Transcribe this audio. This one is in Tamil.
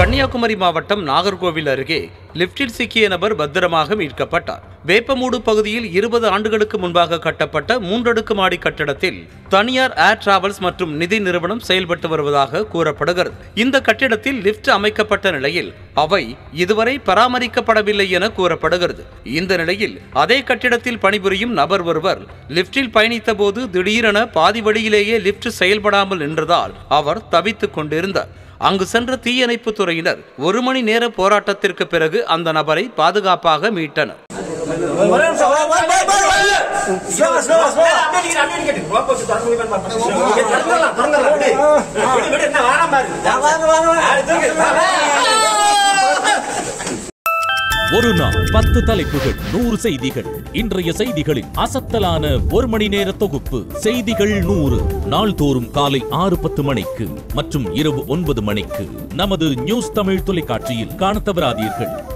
கன்னியாகுமரி மாவட்டம் நாகர்கோவில் அருகே லிப்டில் சிக்கிய நபர் பத்திரமாக மீட்கப்பட்டார் வேப்பமூடு பகுதியில் இருபது ஆண்டுகளுக்கு முன்பாக கட்டப்பட்ட மூன்றடுக்கு மாடி கட்டடத்தில் தனியார் ஏர் டிராவல்ஸ் மற்றும் நிதி நிறுவனம் செயல்பட்டு வருவதாக கூறப்படுகிறது இந்த கட்டிடத்தில் லிப்ட் அமைக்கப்பட்ட நிலையில் அவை இதுவரை பராமரிக்கப்படவில்லை என கூறப்படுகிறது இந்த நிலையில் அதே கட்டிடத்தில் பணிபுரியும் நபர் ஒருவர் லிப்டில் பயணித்த போது திடீரென பாதி வழியிலேயே லிப்ட் செயல்படாமல் நின்றதால் அவர் தவித்துக் கொண்டிருந்தார் அங்கு சென்ற தீயணைப்பு துறையினர் ஒரு மணி நேர போராட்டத்திற்கு பிறகு அந்த நபரை பாதுகாப்பாக மீட்டனர் ஒரு நாள் பத்து தலைப்புகள் நூறு செய்திகள் இன்றைய செய்திகளின் அசத்தலான ஒரு மணி நேர தொகுப்பு செய்திகள் நூறு நாள்தோறும் காலை ஆறு பத்து மணிக்கு மற்றும் இரவு ஒன்பது மணிக்கு நமது நியூஸ் தமிழ் தொலைக்காட்சியில் காணத் தவறாதீர்கள்